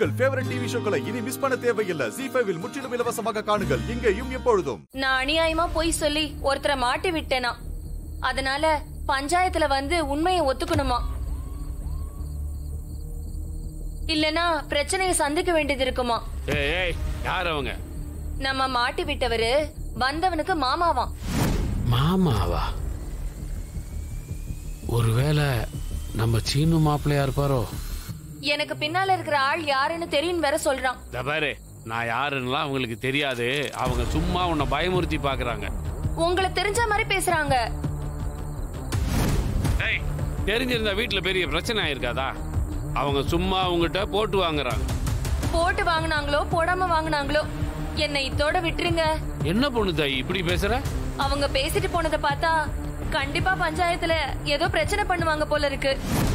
உங்கள் favourite TV ஷோக்களை இனி miss பண்ண தேவையில்லை ஜி ஃபைவில் முற்றிலும் இலவசமாக காணுங்கள் இங்கேயும் எப்பொழுதும் நான் அநியாயமா போய் சொல்லி ஒருத்தரை மாட்டி விட்டேனா அதனால பஞ்சாயத்துல வந்து உண்மையை ஒத்துக்கணுமா இல்லனா பிரச்சனையை சந்திக்க வேண்டியது இருக்குமா ஏய் ஏய் யார் அவங்க நம்ம மாட்டி விட்டவரு வந்தவனுக்கு மாமாவாம் மாமாவா ஒருவேளை நம்ம சீனு மாப்பிள்ளையா இருப்பாரோ எனக்கு பின்னால இருக்கிற ஆள் யாருன்னு தெரியும் வேற சொல்றான் இந்த பாரு நான் யாருன்னுலாம் அவங்களுக்கு தெரியாது அவங்க சும்மா உன்னை பயமுறுத்தி பாக்குறாங்க உங்களை தெரிஞ்ச மாதிரி பேசுறாங்க ஏய் தெரிஞ்சிருந்தா வீட்டுல பெரிய பிரச்சனை ஆயிருக்காதா அவங்க சும்மா அவங்ககிட்ட போட்டு வாங்குறாங்க போட்டு வாங்குனாங்களோ போடாம வாங்குனாங்களோ என்னை இத்தோட விட்டுருங்க என்ன பொண்ணு தாய் இப்படி பேசுற அவங்க பேசிட்டு போனதை பார்த்தா கண்டிப்பா பஞ்சாயத்துல ஏதோ பிரச்சனை பண்ணுவாங்க போல இருக்கு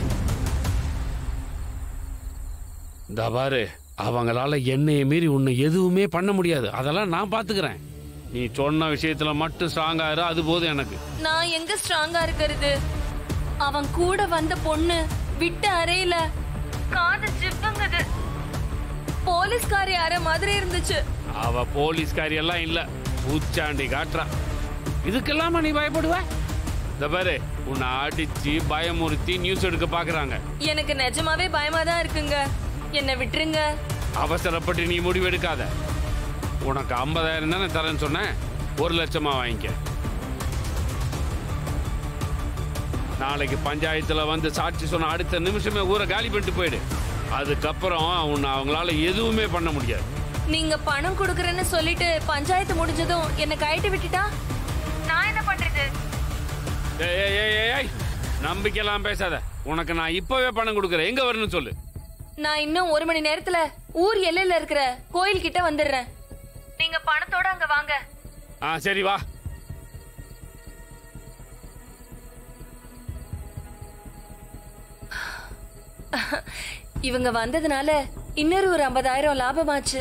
இந்த பாரு அவங்களால என்னைய மீறி உன்னை எதுவுமே பண்ண முடியாது அதெல்லாம் நான் பாத்துக்கிறேன் நீ சொன்ன விஷயத்துல மட்டும் ஸ்ட்ராங்கா இரு அது போதும் எனக்கு நான் எங்க ஸ்ட்ராங்கா இருக்கிறது அவன் கூட வந்த பொண்ணு விட்ட அறையில காது ஜிப்புங்குது போலீஸ்காரி அறை மாதிரி இருந்துச்சு அவ போலீஸ்காரி எல்லாம் இல்ல பூச்சாண்டி காட்டுறா இதுக்கெல்லாமா நீ பயப்படுவ இந்த பாரு உன்னை அடிச்சு பயமுறுத்தி நியூஸ் எடுக்க பாக்குறாங்க எனக்கு நிஜமாவே பயமா தான் இருக்குங்க என்ன விட்டுருங்க அவசரப்பட்டு நீ முடிவெடுக்காத உனக்கு ஐம்பதாயிரம் தானே தரேன்னு சொன்னேன் ஒரு லட்சமா வாங்கிக்க நாளைக்கு பஞ்சாயத்துல வந்து சாட்சி சொன்ன அடுத்த நிமிஷமே ஊரை காலி பண்ணிட்டு போயிடு அதுக்கப்புறம் உன்னை அவங்களால எதுவுமே பண்ண முடியாது நீங்க பணம் கொடுக்கறேன்னு சொல்லிட்டு பஞ்சாயத்து முடிஞ்சதும் என்ன கழட்டி விட்டுட்டா நான் என்ன பண்றது ஏய், ஏய், ஏய், ஏய், ஏய், நம்பிக்கையெல்லாம் பேசாத உனக்கு நான் இப்பவே பணம் கொடுக்குறேன் எங்க வரணும்னு சொல்லு நான் இன்னும் ஒரு மணி நேரத்துல ஊர் எல்லையில இருக்கிற கோயில் கிட்ட வந்துடுறேன் நீங்க பணத்தோட அங்க வாங்க ஆ சரி வா இவங்க வந்ததுனால இன்னொரு ஒரு ஐம்பதாயிரம் லாபமாச்சு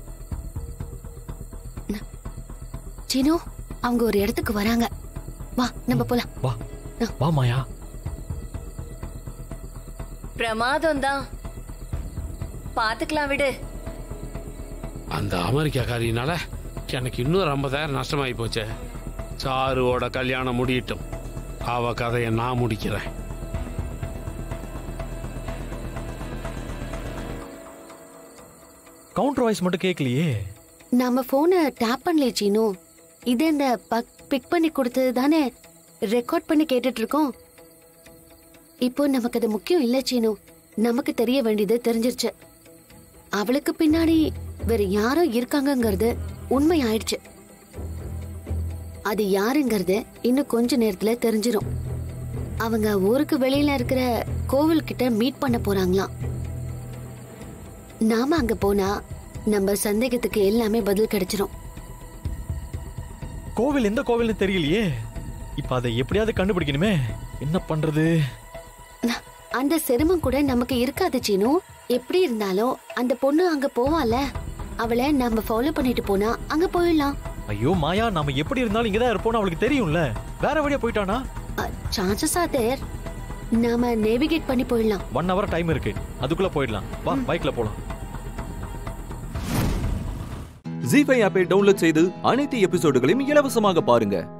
சினு அவங்க ஒரு இடத்துக்கு வராங்க வா நம்ம போலாம் வா வா மாயா பிரமாதம் தான் பாத்துக்கலாம் விடு அந்த அமெரிக்காக்காரினால எனக்கு இன்னொரு ஐம்பதாயிரம் நஷ்டமாயி போச்சே சாருவோட கல்யாணம் முடியட்டும் அவ கதையை நான் முடிக்கிறேன் கவுண்டர் வாய்ஸ் மட்டும் கேட்கலையே நாம போனை டேப் பண்ணல சீனு இது இந்த பிக் பண்ணி கொடுத்தது தானே ரெக்கார்ட் பண்ணி கேட்டுட்டு இருக்கோம் இப்போ நமக்கு அது முக்கியம் இல்ல சீனு நமக்கு தெரிய வேண்டியது தெரிஞ்சிருச்சு அவளுக்கு பின்னாடி வேற யாரோ இருக்காங்கங்கிறது உண்மை ஆயிடுச்சு அது யாருங்கிறது இன்னும் கொஞ்ச நேரத்துல தெரிஞ்சிரும் அவங்க ஊருக்கு வெளியில இருக்கிற கோவில் கிட்ட மீட் பண்ண போறாங்களாம் நாம அங்க போனா நம்ம சந்தேகத்துக்கு எல்லாமே பதில் கிடைச்சிரும் கோவில் எந்த கோவில்னு தெரியலையே இப்ப அதை எப்படியாவது கண்டுபிடிக்கணுமே என்ன பண்றது அந்த சிரமம் கூட நமக்கு இருக்காது சீனு எப்படி இருந்தாலும் அந்த பொண்ணு அங்க போவால அவளை நம்ம ஃபாலோ பண்ணிட்டு போனா அங்க போயிடலாம் ஐயோ மாயா நாம எப்படி இருந்தாலும் இங்கதான் இருப்போம்னு அவளுக்கு தெரியும்ல வேற வழியா போயிட்டானா சான்சஸ் ஆர் தேர் நாம நேவிகேட் பண்ணி போயிடலாம் ஒன் ஹவர் டைம் இருக்கு அதுக்குள்ள போயிடலாம் வா பைக்ல போலாம் ஜி ஃபைவ் ஆப்பை டவுன்லோட் செய்து அனைத்து எபிசோடுகளையும் இலவசமாக பாருங்க